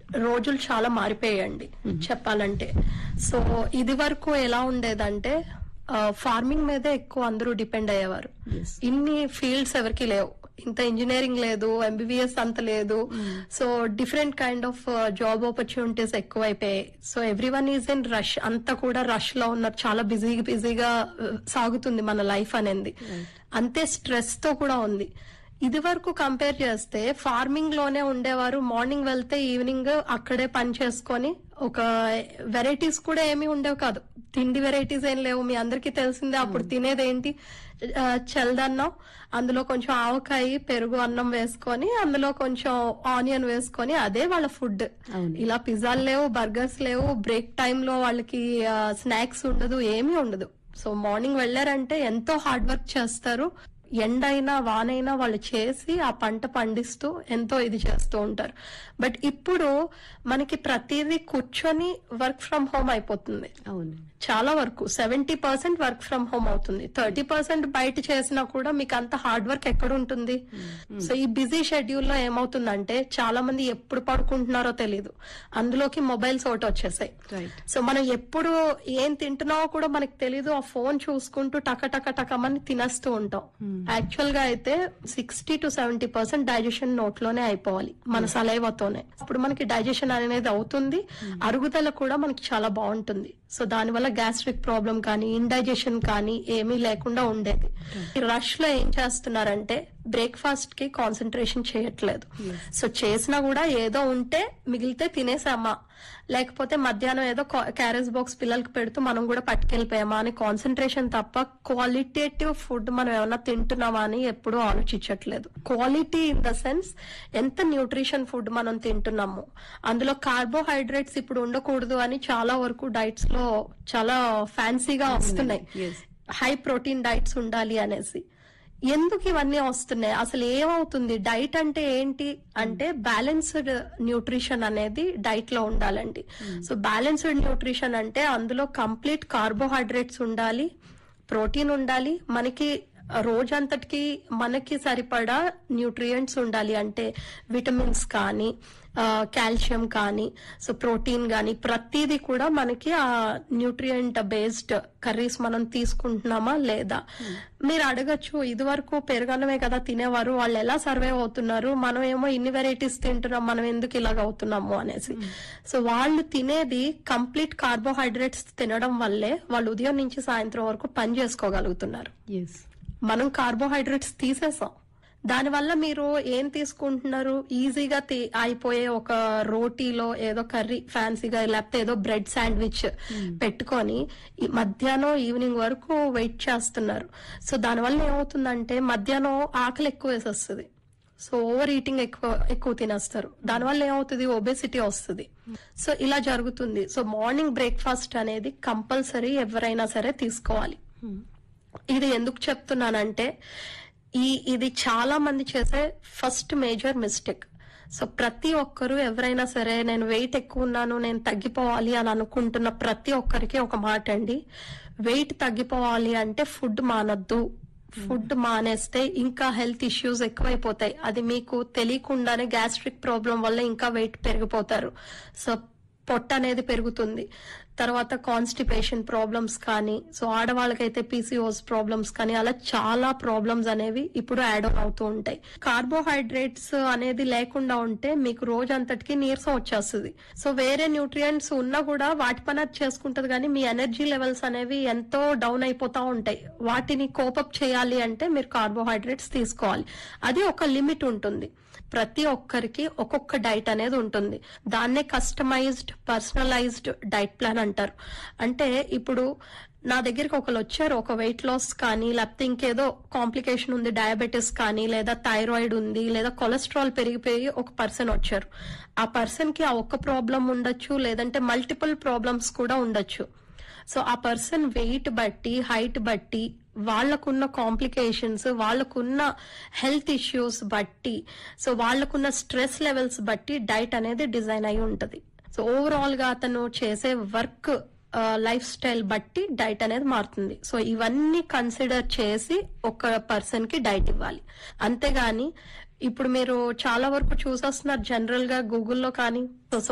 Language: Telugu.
రోజులు చాలా మారిపోయాయండి చెప్పాలంటే సో ఇది వరకు ఎలా ఉండేదంటే ఫార్మింగ్ మీదే ఎక్కువ అందరూ డిపెండ్ అయ్యేవారు Yes. ఇన్ని ఫీల్డ్స్ ఎవరికి లేవు ఇంత ఇంజనీరింగ్ లేదు ఎంబీబీఎస్ అంత లేదు so different kind of job opportunities ఎక్కువైపోయాయి so everyone is in rush అంతా కూడా రష్ లో ఉన్నారు చాలా బిజీ బిజీగా సాగుతుంది మన లైఫ్ అనేది అంతే స్ట్రెస్ తో కూడా ఉంది ఇది వరకు కంపేర్ చేస్తే ఫార్మింగ్ లోనే ఉండేవారు మార్నింగ్ వెళ్తే ఈవినింగ్ అక్కడే పని చేసుకొని ఒక వెరైటీస్ కూడా ఏమీ ఉండేవి కాదు తిండి వెరైటీస్ ఏం లేవు మీ అందరికీ తెలిసిందే అప్పుడు తినేది ఏంటి ఆ, చల్లదన్నం అందులో కొంచెం ఆవకాయ పెరుగు అన్నం వేసుకొని అందులో కొంచెం ఆనియన్ వేసుకొని అదే వాళ్ళ ఫుడ్ అవును. ఇలా పిజ్జాలు లేవు బర్గర్స్ లేవు బ్రేక్ టైమ్ లో వాళ్ళకి స్నాక్స్ ఉండదు ఏమీ ఉండదు సో మార్నింగ్ వెళ్ళారంటే ఎంతో హార్డ్ వర్క్ చేస్తారు ఎండైనా వానైనా వాళ్ళు చేసి ఆ పంట పండిస్తూ ఎంతో ఇది చేస్తూ ఉంటారు బట్ ఇప్పుడు మనకి ప్రతిదీ కూర్చొని వర్క్ ఫ్రమ్ హోమ్ అయిపోతుంది అవును చాలా వరకు seventy percent work from home అవుతుంది థర్టీ పర్సెంట్ బయట చేసినా కూడా మీకు అంత హార్డ్ వర్క్ ఎక్కడ ఉంటుంది సో ఈ బిజీ షెడ్యూల్ లో ఏమవుతుందంటే చాలా మంది ఎప్పుడు పడుకుంటున్నారో తెలియదు అందులోకి మొబైల్స్ ఒకటి వచ్చేసాయి రైట్ సో మనం ఎప్పుడు ఏం తింటున్నామో కూడా మనకి తెలీదు ఆ ఫోన్ చూసుకుంటూ టక టక టకమని తినేస్తూ ఉంటాం యాక్చువల్ గా అయితే sixty to seventy percent digestion నోట్లోనే అయిపోవాలి మన సలైవతోనే అప్పుడు మనకి డైజెషన్ అనేది అవుతుంది అరుగుదల కూడా మనకి చాలా బాగుంటుంది సో దానివల్ల గ్యాస్ట్రిక్ ప్రాబ్లం కానీ ఇండైజెషన్ కానీ ఏమీ లేకుండా ఉండేది ఈ రష్ లో ఏం చేస్తున్నారంటే బ్రేక్ఫాస్ట్ కి కాన్సన్ట్రేషన్ చేయట్లేదు సో చేసినా కూడా ఏదో ఉంటే మిగిలితే తినేసామా లేకపోతే మధ్యాహ్నం ఏదో క్యారేజ్ బాక్స్ పిల్లలకి పెడుతూ మనం కూడా పట్టుకెళ్ళిపోయామా అని కాన్సన్ట్రేషన్ తప్ప క్వాలిటేటివ్ ఫుడ్ మనం ఏమన్నా తింటున్నామా అని ఎప్పుడూ ఆలోచించట్లేదు క్వాలిటీ ఇన్ ద సెన్స్ ఎంత న్యూట్రిషన్ ఫుడ్ మనం తింటున్నాము అందులో కార్బోహైడ్రేట్స్ ఇప్పుడు ఉండకూడదు అని చాలా వరకు డైట్స్ లో చాలా ఫ్యాన్సీగా వస్తున్నాయి Yes. హై ప్రోటీన్ డైట్స్ ఉండాలి అనేసి ఎందుకు ఇవన్నీ వస్తున్నాయి అసలు ఏమవుతుంది డైట్ అంటే ఏంటి అంటే బ్యాలెన్స్డ్ న్యూట్రిషన్ అనేది డైట్ లో ఉండాలండి సో బ్యాలెన్స్డ్ న్యూట్రిషన్ అంటే అందులో కంప్లీట్ కార్బోహైడ్రేట్స్ ఉండాలి ప్రోటీన్ ఉండాలి మనకి రోజంతటికి మనకి సరిపడా న్యూట్రియంట్స్ ఉండాలి అంటే విటమిన్స్ కానీ కాల్షియం కానీ సో ప్రోటీన్ కానీ ప్రతిదీ కూడా మనకి ఆ న్యూట్రియంట్ బేస్డ్ కర్రీస్ మనం తీసుకుంటున్నామా లేదా మీరు అడగచ్చు ఇది వరకు పెరుగన్నమే కదా తినేవారు వాళ్ళు ఎలా సర్వైవ్ అవుతున్నారు మనం ఏమో ఇన్ని వెరైటీస్ తింటున్నాం మనం ఎందుకు ఇలాగ అవుతున్నాము అనేసి సో వాళ్ళు తినేది కంప్లీట్ కార్బోహైడ్రేట్స్ తినడం వల్లే వాళ్ళు ఉదయం నుంచి సాయంత్రం వరకు పని చేసుకోగలుగుతున్నారు ఎస్ మనం కార్బోహైడ్రేట్స్ తీసేసాం దానివల్ల మీరు ఏం తీసుకుంటున్నారు ఈజీగా తీ- అయిపోయే ఒక రోటీలో ఏదో కర్రీ ఫ్యాన్సీగా లేకపోతే ఏదో బ్రెడ్ శాండ్విచ్ పెట్టుకొని ఈ మధ్యాహ్నం ఈవినింగ్ వరకు వెయిట్ చేస్తున్నారు సో దానివల్ల ఏమవుతుందంటే మధ్యాహ్నం ఆకలి ఎక్కువ వేసేస్తుంది సో ఓవర్ ఈటింగ్ ఎక్కువ ఎక్కువ తినేస్తారు దానివల్ల ఏమవుతుంది ఒబేసిటీ వస్తుంది సో ఇలా జరుగుతుంది సో మార్నింగ్ బ్రేక్ఫాస్ట్ అనేది కంపల్సరీ ఎవరైనా సరే తీసుకోవాలి ఇది ఎందుకు చెప్తున్నానంటే ఈ ఇది చాలా మంది చేసే ఫస్ట్ మేజర్ మిస్టేక్ సో ప్రతి ఒక్కరు ఎవరైనా సరే నేను వెయిట్ ఎక్కువ ఉన్నాను నేను తగ్గిపోవాలి అని అనుకుంటున్న ప్రతి ఒక్కరికి ఒక మాట అండి వెయిట్ తగ్గిపోవాలి అంటే ఫుడ్ మానద్దు ఫుడ్ మానేస్తే ఇంకా హెల్త్ ఇష్యూస్ ఎక్కువైపోతాయి అది మీకు తెలియకుండానే గ్యాస్ట్రిక్ ప్రాబ్లం వల్ల ఇంకా వెయిట్ పెరిగిపోతారు సో పొట్ట అనేది పెరుగుతుంది తర్వాత కాన్స్టిపేషన్ ప్రాబ్లమ్స్ కానీ సో ఆడవాళ్ళకైతే పీసీఓస్ ప్రాబ్లమ్స్ కానీ అలా చాలా ప్రాబ్లమ్స్ అనేవి ఇప్పుడు యాడ్ ఆన్ అవుతూ ఉంటాయి కార్బోహైడ్రేట్స్ అనేది లేకుండా ఉంటే మీకు రోజంతటికి నీరసం వచ్చేస్తుంది సో వేరే న్యూట్రియంట్స్ ఉన్నా కూడా వాటి పని అది చేసుకుంటది కానీ మీ ఎనర్జీ లెవెల్స్ అనేవి ఎంతో డౌన్ అయిపోతా ఉంటాయి వాటిని కోపప్ చేయాలి అంటే మీరు కార్బోహైడ్రేట్స్ తీసుకోవాలి అది ఒక లిమిట్ ఉంటుంది ప్రతి ఒక్కరికి ఒక్కొక్క డైట్ అనేది ఉంటుంది దాన్నే కస్టమైజ్డ్ పర్సనలైజ్డ్ డైట్ ప్లాన్ అంటారు అంటే ఇప్పుడు నా దగ్గరికి ఒకరు వచ్చారు ఒక వెయిట్ లాస్ కానీ లేకపోతే ఇంకేదో కాంప్లికేషన్ ఉంది డయాబెటీస్ కానీ లేదా థైరాయిడ్ ఉంది లేదా కొలెస్ట్రాల్ పెరిగిపోయి ఒక పర్సన్ వచ్చారు ఆ పర్సన్ కి ఆ ఒక్క ప్రాబ్లం ఉండొచ్చు లేదంటే మల్టిపుల్ ప్రాబ్లమ్స్ కూడా ఉండొచ్చు సో ఆ పర్సన్ వెయిట్ బట్టి హైట్ బట్టి వాళ్ళకున్న కాంప్లికేషన్స్ వాళ్ళకున్న హెల్త్ ఇష్యూస్ బట్టి సో వాళ్ళకున్న స్ట్రెస్ లెవెల్స్ బట్టి డైట్ అనేది డిజైన్ అయి ఉంటది సో ఓవరాల్ గా అతను చేసే వర్క్ లైఫ్ స్టైల్ బట్టి డైట్ అనేది మారుతుంది సో ఇవన్నీ కన్సిడర్ చేసి ఒక పర్సన్ కి డైట్ ఇవ్వాలి అంతేగాని ఇప్పుడు మీరు చాలా వరకు చూసేస్తున్నారు జనరల్ గా గూగుల్లో కానీ సో